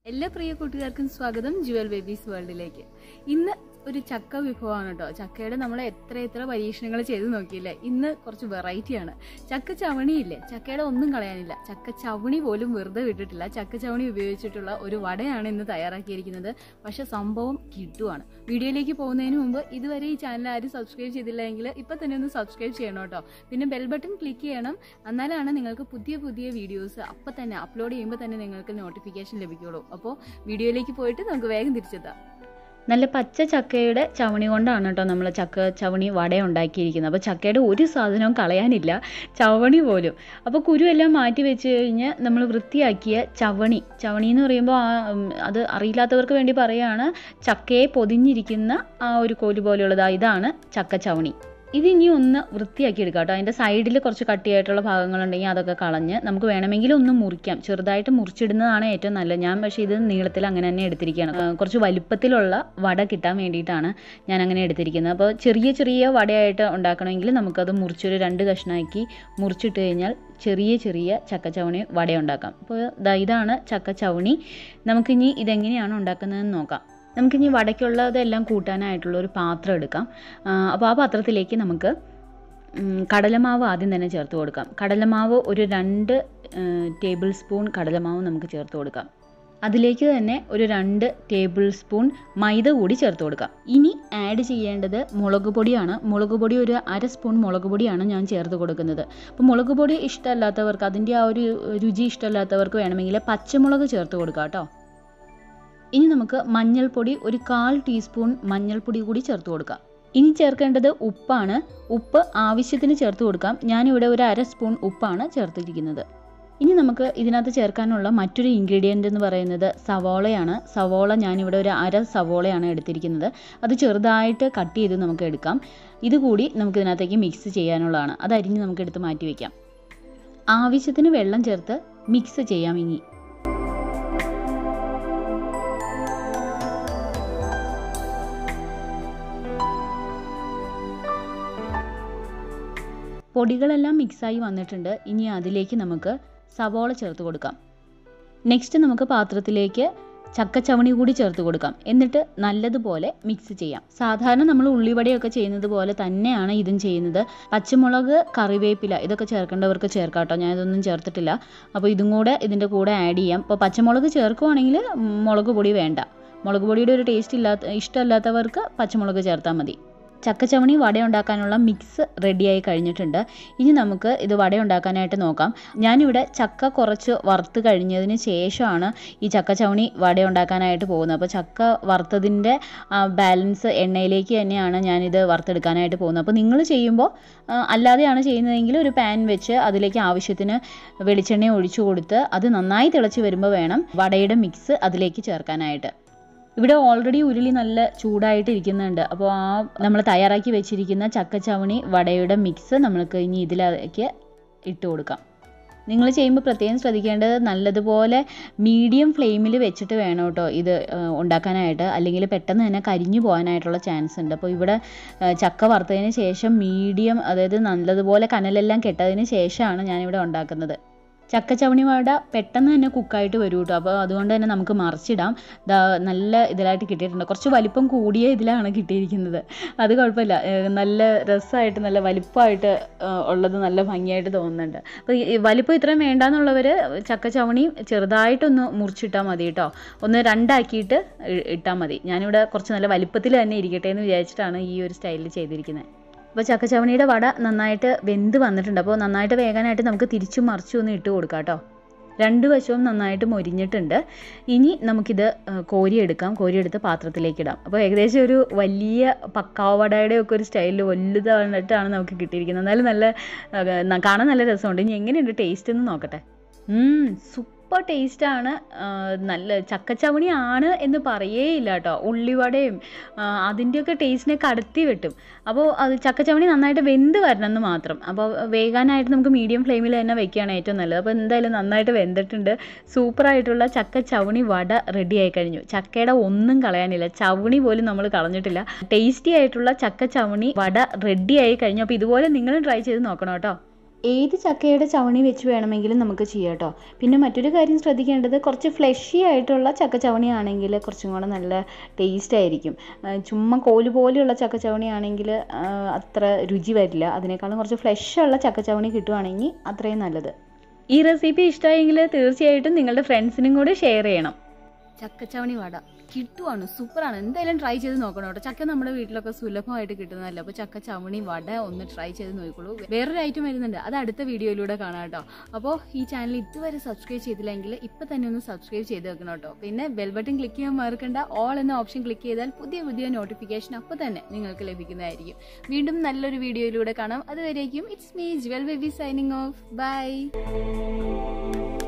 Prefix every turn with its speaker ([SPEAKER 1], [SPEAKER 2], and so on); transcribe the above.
[SPEAKER 1] എല്ലാ പ്രിയ കൂട്ടുകാർക്കും സ്വാഗതം ജുവൽ ബേബീസ് വേൾഡിലേക്ക് ഇന്ന് ഒരു ചക്ക വിഭവമാണ് കേട്ടോ ചക്കയുടെ നമ്മൾ എത്ര എത്ര പരീക്ഷണങ്ങൾ ചെയ്ത് നോക്കിയില്ലേ ഇന്ന് കുറച്ച് വെറൈറ്റിയാണ് ചക്ക ചവണിയില്ലേ ചക്കയുടെ ഒന്നും കളയാനില്ല ചക്ക ചവണി പോലും വെറുതെ വിട്ടിട്ടില്ല ചക്ക ചവണി ഉപയോഗിച്ചിട്ടുള്ള ഒരു വടയാണ് ഇന്ന് തയ്യാറാക്കിയിരിക്കുന്നത് പക്ഷെ സംഭവം കിട്ടുവാണ് വീഡിയോയിലേക്ക് പോകുന്നതിന് മുമ്പ് ഇതുവരെ ഈ ചാനൽ ആരും സബ്സ്ക്രൈബ് ചെയ്തില്ലെങ്കിൽ ഇപ്പൊ തന്നെ ഒന്ന് സബ്സ്ക്രൈബ് ചെയ്യണം കേട്ടോ പിന്നെ ബെൽ ബട്ടൺ ക്ലിക്ക് ചെയ്യണം എന്നാലാണ് നിങ്ങൾക്ക് പുതിയ പുതിയ വീഡിയോസ് അപ്പം തന്നെ അപ്ലോഡ് ചെയ്യുമ്പോൾ തന്നെ നിങ്ങൾക്ക് നോട്ടിഫിക്കേഷൻ ലഭിക്കുള്ളൂ അപ്പോൾ വീഡിയോയിലേക്ക് പോയിട്ട് നമുക്ക് വേഗം തിരിച്ചെത്താം
[SPEAKER 2] നല്ല പച്ച ചക്കയുടെ ചവണി കൊണ്ടാണ് കേട്ടോ നമ്മൾ ചക്ക ചവണി വട ഉണ്ടാക്കിയിരിക്കുന്നത് അപ്പോൾ ചക്കയുടെ ഒരു സാധനവും കളയാനില്ല ചവണി പോലും അപ്പോൾ കുരുവെല്ലാം മാറ്റി വെച്ച് കഴിഞ്ഞ് നമ്മൾ വൃത്തിയാക്കിയ ചവണി ചവണി എന്ന് പറയുമ്പോൾ ആ ഉം, അത് അറിയില്ലാത്തവർക്ക് വേണ്ടി പറയുകയാണ് ചക്കയെ പൊതിഞ്ഞിരിക്കുന്ന ആ ഒരു കോല് പോലെയുള്ളത് ഇതാണ് ചക്ക ചവണി ഇതിനി ഒന്ന് വൃത്തിയാക്കി എടുക്കാം കേട്ടോ അതിൻ്റെ സൈഡിൽ കുറച്ച് കട്ടിയായിട്ടുള്ള ഭാഗങ്ങളുണ്ടെങ്കിൽ അതൊക്കെ കളഞ്ഞ് നമുക്ക് വേണമെങ്കിൽ ഒന്ന് മുറിക്കാം ചെറുതായിട്ട് മുറിച്ചിടുന്നതാണ് ഏറ്റവും നല്ലത് ഞാൻ പക്ഷേ ഇത് നീളത്തിൽ അങ്ങനെ തന്നെ എടുത്തിരിക്കുകയാണ് ആ, കുറച്ച് വലിപ്പത്തിലുള്ള വട കിട്ടാൻ വേണ്ടിയിട്ടാണ് ഞാൻ അങ്ങനെ എടുത്തിരിക്കുന്നത് അപ്പോൾ ചെറിയ ചെറിയ വടയായിട്ട് ഉണ്ടാക്കണമെങ്കിൽ നമുക്കത് മുറിച്ചൊരു രണ്ട് കഷ്ണമാക്കി മുറിച്ചിട്ട് കഴിഞ്ഞാൽ ചെറിയ ചെറിയ ചക്കച്ചവണി വട ഉണ്ടാക്കാം അപ്പോൾ ദാ ഇതാണ് ചക്കച്ചവണി നമുക്കിനി ഇതെങ്ങനെയാണ് ഉണ്ടാക്കുന്നതെന്ന് നോക്കാം നമുക്കിനി വടയ്ക്കുള്ളതെല്ലാം കൂട്ടാനായിട്ടുള്ള ഒരു പാത്രം എടുക്കാം അപ്പോൾ ആ പാത്രത്തിലേക്ക് നമുക്ക് ഉം, കടലമാവ് ആദ്യം തന്നെ ചേർത്ത് കൊടുക്കാം കടലമാവ് ഒരു രണ്ട് ടേബിൾ സ്പൂൺ കടലമാവ് നമുക്ക് ചേർത്ത് കൊടുക്കാം അതിലേക്ക് തന്നെ ഒരു രണ്ട് ടേബിൾ സ്പൂൺ മൈദ കൂടി ചേർത്ത് കൊടുക്കാം ഇനി ആഡ് ചെയ്യേണ്ടത് മുളക് പൊടിയാണ് മുളക് പൊടി ഒരു അര സ്പൂൺ മുളക് പൊടിയാണ് ഞാൻ ചേർത്ത് കൊടുക്കുന്നത് അപ്പോൾ മുളക് പൊടി ഇഷ്ടമല്ലാത്തവർക്ക് അതിൻ്റെ ആ ഒരു രുചി ഇഷ്ടമല്ലാത്തവർക്ക് വേണമെങ്കിൽ പച്ചമുളക് ചേർത്ത് കൊടുക്കാം കേട്ടോ ഇനി നമുക്ക് മഞ്ഞൾപ്പൊടി ഒരു കാൽ ടീസ്പൂൺ മഞ്ഞൾപ്പൊടി കൂടി ചേർത്ത് കൊടുക്കാം ഇനി ചേർക്കേണ്ടത് ഉപ്പാണ് ഉപ്പ് ആവശ്യത്തിന് ചേർത്ത് കൊടുക്കാം ഞാനിവിടെ ഒരു അര സ്പൂൺ ഉപ്പാണ് ചേർത്തിരിക്കുന്നത് ഇനി നമുക്ക് ഇതിനകത്ത് ചേർക്കാനുള്ള മറ്റൊരു ഇൻഗ്രീഡിയൻ്റ് എന്ന് പറയുന്നത് സവോളയാണ് സവോള ഞാനിവിടെ ഒരു അര സവോളയാണ് എടുത്തിരിക്കുന്നത് അത് ചെറുതായിട്ട് കട്ട് ചെയ്ത് നമുക്ക് എടുക്കാം ഇതുകൂടി നമുക്ക് ഇതിനകത്തേക്ക് മിക്സ് ചെയ്യാനുള്ളതാണ് അത് അരിഞ്ഞ് നമുക്ക് എടുത്ത് മാറ്റി വയ്ക്കാം ആവശ്യത്തിന് വെള്ളം ചേർത്ത് മിക്സ് ചെയ്യാം ഇനി പൊടികളെല്ലാം മിക്സായി വന്നിട്ടുണ്ട് ഇനി അതിലേക്ക് നമുക്ക് സവോള ചേർത്ത് കൊടുക്കാം നെക്സ്റ്റ് നമുക്ക് പാത്രത്തിലേക്ക് ചക്കച്ചവണി കൂടി ചേർത്ത് കൊടുക്കാം എന്നിട്ട് നല്ലതുപോലെ മിക്സ് ചെയ്യാം സാധാരണ നമ്മൾ ഉള്ളിവടയൊക്കെ ചെയ്യുന്നത് പോലെ തന്നെയാണ് ഇതും ചെയ്യുന്നത് പച്ചമുളക് കറിവേപ്പില ഇതൊക്കെ ചേർക്കേണ്ടവർക്ക് ചേർക്കാം കേട്ടോ ഞാൻ ഇതൊന്നും ചേർത്തിട്ടില്ല അപ്പോൾ ഇതും കൂടെ ഇതിൻ്റെ കൂടെ ആഡ് ചെയ്യാം അപ്പോൾ പച്ചമുളക് ചേർക്കുവാണെങ്കിൽ മുളക് പൊടി വേണ്ട മുളക് പൊടിയുടെ ഒരു ടേസ്റ്റ് ഇല്ലാത്ത ഇഷ്ടമല്ലാത്തവർക്ക് പച്ചമുളക് ചേർത്താൽ മതി ചക്കച്ചവണി വട ഉണ്ടാക്കാനുള്ള മിക്സ് റെഡിയായി കഴിഞ്ഞിട്ടുണ്ട് ഇനി നമുക്ക് ഇത് വട ഉണ്ടാക്കാനായിട്ട് നോക്കാം ഞാനിവിടെ ചക്ക കുറച്ച് വറുത്ത് കഴിഞ്ഞതിന് ശേഷമാണ് ഈ ചക്കച്ചവണി വട ഉണ്ടാക്കാനായിട്ട് പോകുന്നത് അപ്പോൾ ചക്ക വറുത്തതിൻ്റെ ബാലൻസ് എണ്ണയിലേക്ക് തന്നെയാണ് ഞാനിത് വറുത്തെടുക്കാനായിട്ട് പോകുന്നത് അപ്പോൾ നിങ്ങൾ ചെയ്യുമ്പോൾ ആ, അല്ലാതെയാണ് ചെയ്യുന്നതെങ്കിൽ ഒരു പാൻ വെച്ച് അതിലേക്ക് ആവശ്യത്തിന് വെളിച്ചെണ്ണ ഒഴിച്ചു കൊടുത്ത് അത് നന്നായി തിളച്ച് വരുമ്പോൾ വേണം വടയുടെ മിക്സ് അതിലേക്ക് ചേർക്കാനായിട്ട് ഇവിടെ ഓൾറെഡി ഉരുളി നല്ല ചൂടായിട്ട് ഇരിക്കുന്നുണ്ട് അപ്പോൾ ആ നമ്മൾ തയ്യാറാക്കി വെച്ചിരിക്കുന്ന ചക്കച്ചവണി വടയുടെ മിക്സ് നമ്മൾക്ക് ഇനി ഇതിലേക്ക് ഇട്ട് കൊടുക്കാം നിങ്ങൾ ചെയ്യുമ്പോൾ പ്രത്യേകം ശ്രദ്ധിക്കേണ്ടത് നല്ലതുപോലെ മീഡിയം ഫ്ലെയിമിൽ വെച്ചിട്ട് വേണം കേട്ടോ ഇത് ആ, ഉണ്ടാക്കാനായിട്ട് അല്ലെങ്കിൽ പെട്ടെന്ന് തന്നെ കരിഞ്ഞു പോകാനായിട്ടുള്ള ചാൻസ് ഉണ്ട് അപ്പോൾ ഇവിടെ ആ, ചക്ക വറുത്തതിന് ശേഷം മീഡിയം അതായത് നല്ലതുപോലെ കനലെല്ലാം കെട്ടതിന് ശേഷമാണ് ഞാനിവിടെ ഉണ്ടാക്കുന്നത് ചക്കച്ചവണി വട പെട്ടെന്ന് തന്നെ കുക്കായിട്ട് വരും കേട്ടോ അപ്പോൾ അതുകൊണ്ട് തന്നെ നമുക്ക് മറിച്ചിടാം ദാ നല്ല ഇതിലായിട്ട് കിട്ടിയിട്ടുണ്ട് കുറച്ച് വലിപ്പം കൂടിയ ഇതിലാണ് കിട്ടിയിരിക്കുന്നത് അത് കുഴപ്പമില്ല ഏഹ് നല്ല രസമായിട്ട് നല്ല വലിപ്പമായിട്ട് ഏഹ് ഉള്ളത് നല്ല ഭംഗിയായിട്ട് തോന്നുന്നുണ്ട് അപ്പോൾ ഈ വലിപ്പം ഇത്രയും വേണ്ടാന്നുള്ളവർ ചക്കച്ചവണി ചെറുതായിട്ടൊന്ന് മുറിച്ചിട്ടാൽ മതി കേട്ടോ ഒന്ന് രണ്ടാക്കിയിട്ട് ഇ- ഇട്ടാൽ മതി ഞാനിവിടെ കുറച്ച് നല്ല വലിപ്പത്തിൽ തന്നെ ഇരിക്കട്ടെ എന്ന് വിചാരിച്ചിട്ടാണ് ഈ ഒരു സ്റ്റൈലിൽ ചെയ്തിരിക്കുന്നത് അപ്പോൾ ചക്കച്ചവണിയുടെ വട നന്നായിട്ട് വെന്ത് വന്നിട്ടുണ്ട് അപ്പോൾ നന്നായിട്ട് വേകാനായിട്ട് നമുക്ക് തിരിച്ചും മറിച്ചും ഒന്ന് ഇട്ട് കൊടുക്കാം കേട്ടോ രണ്ട് വശവും നന്നായിട്ട് മൊരിഞ്ഞിട്ടുണ്ട് ഇനി നമുക്കിത് ആ, കോരിയെടുക്കാം കോരിയെടുത്ത് പാത്രത്തിലേക്ക് ഇടാം അപ്പോൾ ഏകദേശം ഒരു വലിയ പക്കാവടയുടെ ഒക്കെ ഒരു സ്റ്റൈലിൽ വലുതായിട്ടാണ് നമുക്ക് കിട്ടിയിരിക്കുന്നത് എന്നാലും നല്ല ആ, ന- കാണാൻ നല്ല രസമുണ്ട് ഇനി എങ്ങനെയുണ്ട് ടേസ്റ്റ് എന്ന് നോക്കട്ടെ സൂപ്പർ ടേസ്റ്റാണ് നല്ല ചക്കച്ചവണി ആണ് എന്ന് പറയേയില്ല കേട്ടോ ഉള്ളിവടയും ആ, അതിൻ്റെയൊക്കെ ടേസ്റ്റിനെ കടത്തി വെട്ടും അപ്പോൾ അത് ചക്കച്ചവണി നന്നായിട്ട് വെന്ത് വരണം എന്ന് മാത്രം അപ്പോൾ വേകാനായിട്ട് നമുക്ക് മീഡിയം ഫ്ലെയിമിൽ തന്നെ വെക്കുകയാണ് ഏറ്റവും നല്ലത് അപ്പോൾ എന്തായാലും നന്നായിട്ട് വെന്തിട്ടുണ്ട് സൂപ്പറായിട്ടുള്ള ചക്ക ചവണി വട റെഡി ആയി കഴിഞ്ഞു ചക്കയുടെ ഒന്നും കളയാനില്ല ചവണി പോലും നമ്മൾ കളഞ്ഞിട്ടില്ല ടേസ്റ്റി ആയിട്ടുള്ള ചക്ക ചവണി വട റെഡി ആയി കഴിഞ്ഞു അപ്പോൾ ഇതുപോലെ നിങ്ങൾ ട്രൈ ചെയ്ത് നോക്കണം കേട്ടോ ഏത് ചക്കയുടെ ചവണി വെച്ച് വേണമെങ്കിലും നമുക്ക് ചെയ്യാം കേട്ടോ പിന്നെ മറ്റൊരു കാര്യം ശ്രദ്ധിക്കേണ്ടത് കുറച്ച് ഫ്ലഷി ആയിട്ടുള്ള ചക്ക ചവണി ആണെങ്കിൽ കുറച്ചും കൂടെ നല്ല ടേസ്റ്റ് ആയിരിക്കും ആ, ചുമ്മാ കോല് പോലെയുള്ള ചക്ക ചവണി ആണെങ്കിൽ അത്ര രുചി വരില്ല അതിനേക്കാളും കുറച്ച് ഫ്ലഷ് ഉള്ള ചക്ക ചവണി കിട്ടുവാണെങ്കിൽ അത്രയും നല്ലത് ഈ റെസിപ്പി ഇഷ്ടമായെങ്കിൽ തീർച്ചയായിട്ടും നിങ്ങളുടെ ഫ്രണ്ട്സിനും കൂടെ ഷെയർ ചെയ്യണം
[SPEAKER 1] ചക്കച്ചവണി വട കിട്ടുവാണ് സൂപ്പറാണ് എന്തായാലും ട്രൈ ചെയ്ത് നോക്കണം കേട്ടോ ചക്ക നമ്മുടെ വീട്ടിലൊക്കെ സുലഭമായിട്ട് കിട്ടുന്നതല്ല അപ്പോൾ ചക്ക ചവണി വട ഒന്ന് ട്രൈ ചെയ്ത് നോക്കിക്കോളൂ വേറൊരു ഐറ്റം വരുന്നുണ്ട് അത് അടുത്ത വീഡിയോയിലൂടെ കാണാം കേട്ടോ അപ്പോൾ ഈ ചാനൽ ഇതുവരെ സബ്സ്ക്രൈബ് ചെയ്തില്ലെങ്കിൽ ഇപ്പം തന്നെ ഒന്ന് സബ്സ്ക്രൈബ് ചെയ്ത് വെക്കണം കേട്ടോ പിന്നെ ബെൽ ബട്ടൺ ക്ലിക്ക് ചെയ്യാൻ മറക്കണ്ട ഓൾ എന്ന ഓപ്ഷൻ ക്ലിക്ക് ചെയ്താൽ പുതിയ പുതിയ നോട്ടിഫിക്കേഷൻ അപ്പോൾ തന്നെ നിങ്ങൾക്ക് ലഭിക്കുന്നതായിരിക്കും വീണ്ടും നല്ലൊരു വീഡിയോയിലൂടെ കാണാം അതുവരേക്കും it's me Jewel Baby signing off by